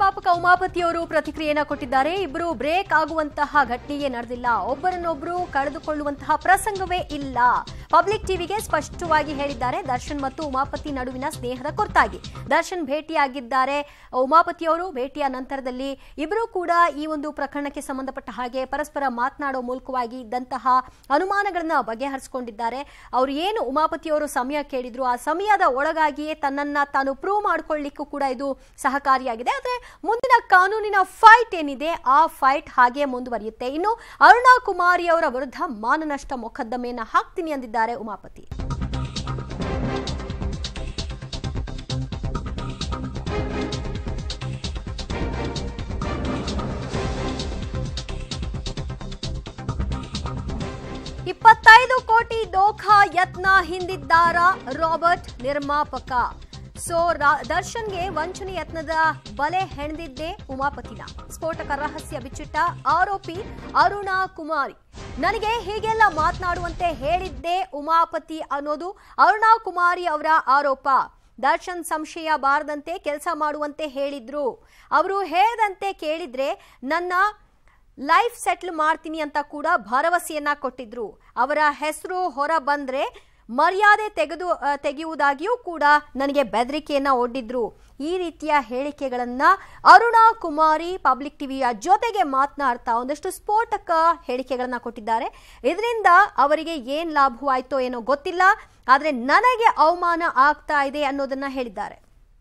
ನಿರ್ಮಾಪಕ ಉಮಾಪತಿಯವರು ಪ್ರತಿಕ್ರಿಯೆಯನ್ನ ಕೊಟ್ಟಿದ್ದಾರೆ ಇಬ್ಬರು ಬ್ರೇಕ್ ಆಗುವಂತಹ ಘಟನೆಯೇ ನಡೆದಿಲ್ಲ ಒಬ್ಬರನ್ನೊಬ್ಬರು ಕಳೆದುಕೊಳ್ಳುವಂತಹ ಪ್ರಸಂಗವೇ ಇಲ್ಲ ಪಬ್ಲಿಕ್ ಟಿವಿಗೆ ಸ್ಪಷ್ಟವಾಗಿ ಹೇಳಿದ್ದಾರೆ ದರ್ಶನ್ ಮತ್ತು ಉಮಾಪತಿ ನಡುವಿನ ಸ್ನೇಹದ ಕುರಿತಾಗಿ ದರ್ಶನ್ ಭೇಟಿಯಾಗಿದ್ದಾರೆ ಉಮಾಪತಿಯವರು ಭೇಟಿಯ ನಂತರದಲ್ಲಿ ಇಬ್ಬರು ಕೂಡ ಈ ಒಂದು ಪ್ರಕರಣಕ್ಕೆ ಸಂಬಂಧಪಟ್ಟ ಹಾಗೆ ಪರಸ್ಪರ ಮಾತನಾಡೋ ಮೂಲಕವಾಗಿ ಇದ್ದಂತಹ ಅನುಮಾನಗಳನ್ನ ಬಗೆಹರಿಸಿಕೊಂಡಿದ್ದಾರೆ ಅವರು ಏನು ಉಮಾಪತಿಯವರು ಸಮಯ ಕೇಳಿದ್ರು ಆ ಸಮಯದ ಒಳಗಾಗಿಯೇ ತನ್ನನ್ನ ತಾನು ಪ್ರೂವ್ ಮಾಡ್ಕೊಳ್ಳಿಕ್ಕೂ ಕೂಡ ಇದು ಸಹಕಾರಿಯಾಗಿದೆ ಆದರೆ ಮುಂದಿನ ಕಾನೂನಿನ ಫೈಟ್ ಏನಿದೆ ಆ ಫೈಟ್ ಹಾಗೆ ಮುಂದುವರಿಯುತ್ತೆ ಇನ್ನು ಅರುಣಾ ಕುಮಾರಿ ಅವರ ವಿರುದ್ಧ ಮಾನನಷ್ಟ ಮೊಕದ್ದಮೆಯನ್ನ ಹಾಕ್ತೀನಿ ಅಂದಿದ್ದಾರೆ ಉಮಾಪತಿ ಇಪ್ಪತ್ತೈದು ಕೋಟಿ ದೋಖಾ ಯತ್ನ ಹಿಂದಿದ್ದಾರ ರಾಬರ್ಟ್ ನಿರ್ಮಾಪಕ ಸೊ ದರ್ಶನ್ಗೆ ವಂಚನೆ ಯತ್ನದ ಬಲೆ ಹೆಣೆದಿದ್ದೇ ಉಮಾಪತಿನ ಸ್ಫೋಟಕ ರಹಸ್ಯ ಬಿಚ್ಚಿಟ್ಟ ಆರೋಪಿ ಅರುಣಾ ಕುಮಾರಿ ನನಗೆ ಹೀಗೆಲ್ಲ ಮಾತನಾಡುವಂತೆ ಹೇಳಿದ್ದೇ ಉಮಾಪತಿ ಅನ್ನೋದು ಅರುಣಾ ಕುಮಾರಿ ಅವರ ಆರೋಪ ದರ್ಶನ್ ಸಂಶಯ ಬಾರದಂತೆ ಕೆಲಸ ಮಾಡುವಂತೆ ಹೇಳಿದ್ರು ಅವರು ಹೇಳ್ದಂತೆ ಕೇಳಿದ್ರೆ ನನ್ನ ಲೈಫ್ ಸೆಟ್ಲ್ ಮಾಡ್ತೀನಿ ಅಂತ ಕೂಡ ಭರವಸೆಯನ್ನ ಕೊಟ್ಟಿದ್ರು ಅವರ ಹೆಸರು ಹೊರ ಬಂದ್ರೆ ಮರ್ಯಾದೆ ತೆಗೆದು ಆ, ತೆಗೆಯುವುದಾಗಿಯೂ ಕೂಡ ನನಗೆ ಬೆದರಿಕೆಯನ್ನ ಒಡ್ಡಿದ್ರು ಈ ರೀತಿಯ ಹೇಳಿಕೆಗಳನ್ನ ಅರುಣಾ ಕುಮಾರಿ ಪಬ್ಲಿಕ್ ಟಿವಿಯ ಜೊತೆಗೆ ಮಾತನಾಡ್ತಾ ಒಂದಷ್ಟು ಸ್ಫೋಟಕ ಹೇಳಿಕೆಗಳನ್ನ ಕೊಟ್ಟಿದ್ದಾರೆ ಇದರಿಂದ ಅವರಿಗೆ ಏನ್ ಲಾಭವಾಯ್ತೋ ಏನೋ ಗೊತ್ತಿಲ್ಲ ಆದ್ರೆ ನನಗೆ ಅವಮಾನ ಆಗ್ತಾ ಇದೆ ಅನ್ನೋದನ್ನ ಹೇಳಿದ್ದಾರೆ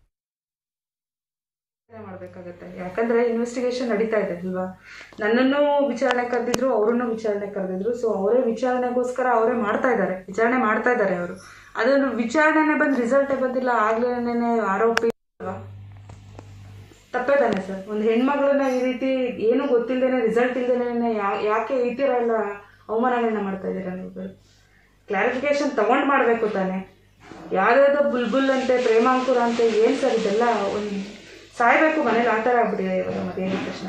ಮಾಡ್ಬೇಕಾಗತ್ತೆ ಯಾಕಂದ್ರೆ ಇನ್ವೆಸ್ಟಿಗೇಷನ್ ನಡೀತಾ ಇದೆ ಅಲ್ವಾ ನನ್ನನ್ನು ವಿಚಾರಣೆ ಕರೆದಿದ್ರು ಅವ್ರನ್ನು ವಿಚಾರಣೆ ಕರೆದಿದ್ರು ಸೊ ಅವರೇ ವಿಚಾರಣೆಗೋಸ್ಕರ ಅವರೇ ಮಾಡ್ತಾ ಇದ್ದಾರೆ ವಿಚಾರಣೆ ಮಾಡ್ತಾ ಇದ್ದಾರೆ ಅವರು ಅದನ್ನು ವಿಚಾರಣೆನೆ ಬಂದು ರಿಸಲ್ಟೇ ಬಂದಿಲ್ಲ ಆಗ್ಲೇನೆ ಆರೋಪಿ ಅಲ್ವಾ ತಪ್ಪೇ ತಾನೆ ಸರ್ ಒಂದು ಹೆಣ್ಮಗಳನ್ನ ಈ ರೀತಿ ಏನು ಗೊತ್ತಿಲ್ಲದೇನೆ ರಿಸಲ್ಟ್ ಇಲ್ದೇನೆ ಯಾಕೆ ಈ ಥರ ಎಲ್ಲ ಅವಮಾನಗಳನ್ನ ಮಾಡ್ತಾ ಇದ್ದೀರಾ ನೀವು ಕ್ಲಾರಿಫಿಕೇಶನ್ ತಗೊಂಡ್ ಮಾಡಬೇಕು ತಾನೆ ಯಾವ್ದಾವ್ದೋ ಬುಲ್ಬುಲ್ ಅಂತೆ ಪ್ರೇಮಾಂಕುರ ಅಂತೆ ಏನು ಸರ್ ಇದೆಲ್ಲ ಒಂದು ಸಾಯ್ಬೇಕು ಮನೇಲಿ ಆ ಥರ ಆಗ್ಬಿಟ್ಟಿದೆ ಇವಾಗ ಮತ್ತೆ ಹೇಳಿದ ತಕ್ಷಣ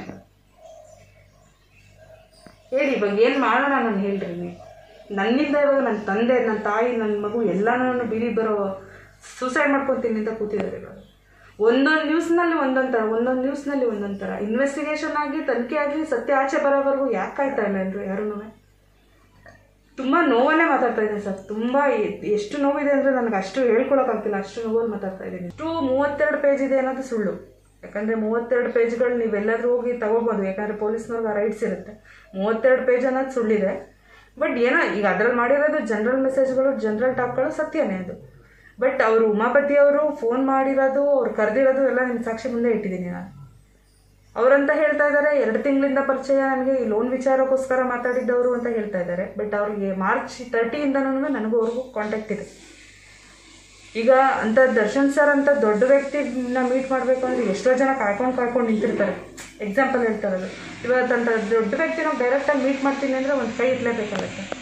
ಹೇಳಿ ಇವಾಗ ಏನು ಮಾಡೋಣ ನಾನು ಹೇಳ್ರಿ ನೀವು ನನ್ನಿಂದ ಇವಾಗ ನನ್ನ ತಂದೆ ನನ್ನ ತಾಯಿ ನನ್ನ ಮಗು ಎಲ್ಲನೂ ಬೀದಿ ಬರೋ ಸೂಸೈಡ್ ಮಾಡ್ಕೊತೀನಿ ಅಂತ ಕೂತಿದ್ದಾರೆ ಇವಾಗ ಒಂದೊಂದು ನ್ಯೂಸ್ನಲ್ಲಿ ಒಂದೊಂದು ಥರ ಒಂದೊಂದು ನ್ಯೂಸ್ನಲ್ಲಿ ಒಂದೊಂದು ಥರ ಇನ್ವೆಸ್ಟಿಗೇಷನ್ ಆಗಿ ತನಿಖೆ ಆಗಲಿ ಸತ್ಯ ಆಚೆ ಬರೋವರೆಗೂ ಯಾಕೆ ಕಾಯ್ತಾ ಇಲ್ಲ ಎಲ್ಲರೂ ಯಾರೂ ತುಂಬ ನೋವಲ್ಲೇ ಮಾತಾಡ್ತಾ ಇದ್ದೀನಿ ಸರ್ ತುಂಬ ಎ- ಎಷ್ಟು ನೋವಿದೆ ಅಂದರೆ ನನಗೆ ಅಷ್ಟು ಹೇಳ್ಕೊಳಕ್ಕಾಗ್ತಿಲ್ಲ ಅಷ್ಟು ನೋವಲ್ಲಿ ಮಾತಾಡ್ತಾ ಇದ್ದೀನಿ ಅಷ್ಟು ಮೂವತ್ತೆರಡು ಪೇಜ್ ಇದೆ ಅನ್ನೋದು ಸುಳ್ಳು ಯಾಕಂದರೆ ಮೂವತ್ತೆರಡು ಪೇಜ್ಗಳು ನೀವೆಲ್ಲಾದ್ರೂ ಹೋಗಿ ತಗೋಬೋದು ಯಾಕಂದರೆ ಪೊಲೀಸ್ನವ್ರಿಗೆ ಆ ರೈಟ್ಸ್ ಇರುತ್ತೆ ಮೂವತ್ತೆರಡು ಪೇಜ್ ಅನ್ನೋದು ಸುಳ್ಳಿದೆ ಬಟ್ ಏನೋ ಈಗ ಅದ್ರಲ್ಲಿ ಮಾಡಿರೋದು ಜನರಲ್ ಮೆಸೇಜ್ಗಳು ಜನರಲ್ ಟಾಕ್ಗಳು ಸತ್ಯನೇ ಅದು ಬಟ್ ಅವರು ಉಮಾಪತಿ ಅವರು ಫೋನ್ ಮಾಡಿರೋದು ಅವ್ರು ಕರೆದಿರೋದು ಎಲ್ಲ ನಿಮ್ಮ ಸಾಕ್ಷಿ ಮುಂದೆ ಇಟ್ಟಿದ್ದೀನಿ ನಾನು ಅವರಂತ ಹೇಳ್ತಾ ಇದ್ದಾರೆ ಎರಡು ತಿಂಗಳಿಂದ ಪರಿಚಯ ನನಗೆ ಈ ಲೋನ್ ವಿಚಾರಕ್ಕೋಸ್ಕರ ಮಾತಾಡಿದ್ದವರು ಅಂತ ಹೇಳ್ತಾ ಇದ್ದಾರೆ ಬಟ್ ಅವ್ರಿಗೆ ಮಾರ್ಚ್ ತರ್ಟಿಯಿಂದನೂ ನನಗೂ ಅವ್ರಿಗೂ ಕಾಂಟ್ಯಾಕ್ಟ್ ಇದೆ ಈಗ ಅಂತ ದರ್ಶನ್ ಸರ್ ಅಂತ ದೊಡ್ಡ ವ್ಯಕ್ತಿನ ಮೀಟ್ ಮಾಡಬೇಕು ಅಂದ್ರೆ ಎಷ್ಟೋ ಜನ ಕಾಯ್ಕೊಂಡು ಕಾಯ್ಕೊಂಡು ನಿಂತಿರ್ತಾರೆ ಎಕ್ಸಾಂಪಲ್ ಹೇಳ್ತಾರದು ಇವತ್ತಂತ ದೊಡ್ಡ ವ್ಯಕ್ತಿ ನಾವು ಡೈರೆಕ್ಟಾಗಿ ಮೀಟ್ ಮಾಡ್ತೀನಿ ಅಂದರೆ ಒಂದು ಕೈ ಇಟ್ಲೇಬೇಕಾಗತ್ತೆ